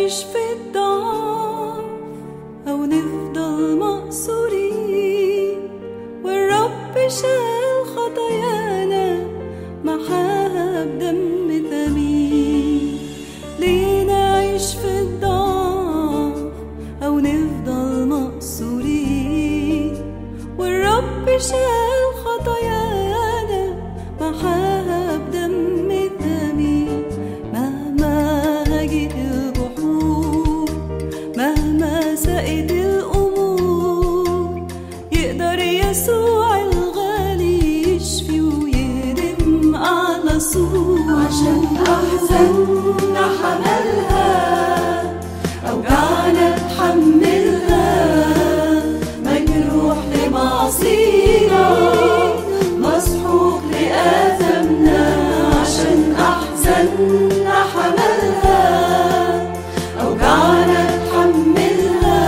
نعيش في الضعف أو نفضل مقصورين والرب شال خطايانا محاها بدم ثمين ليه نعيش في الضعف أو نفضل مقصورين والرب شال خطايانا محاها بدم ثمين مهما هجت البحور مهما سقت الأمور يقدر يسوع الغالي يشفي ويهدم على سور عشان أحزاننا حملها أوجعنا تحملها مجروح لمعصينا مسحوق لآثامنا عشان أحزاننا حملها أوجعنا تحملها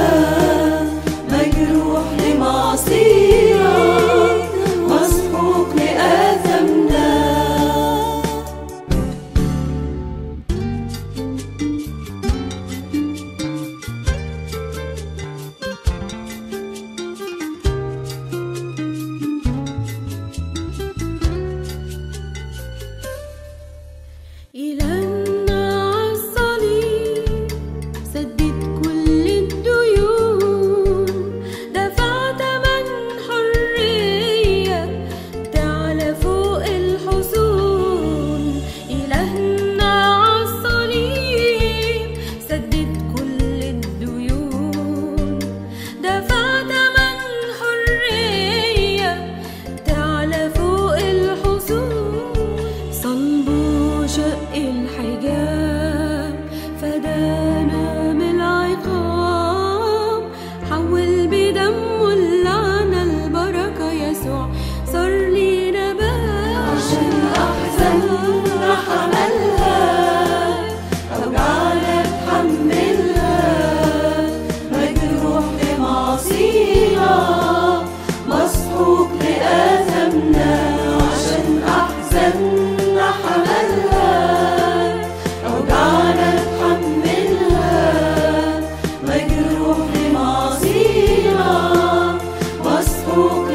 مجروح لمعصينا مسحوق لآثامنا إلهنا عالصليب سدد كل الديون دفع تمن حرية تعلى فوق الحصون إلهنا عالصليب سدد كل الديون دفع تمن حرية تعلى فوق الحصون صلبه شق الحجاب فدانا من العقاب حول بدمه اللعنة البركة يسوع صار لينا باب عشان أحزاننا حملها أوجعنا تحملها مجروح لمعصينا مسحوق لآثامنا عشان أحزاننا حملها أوجعنا تحملها مجروح لمعصينا مسحوق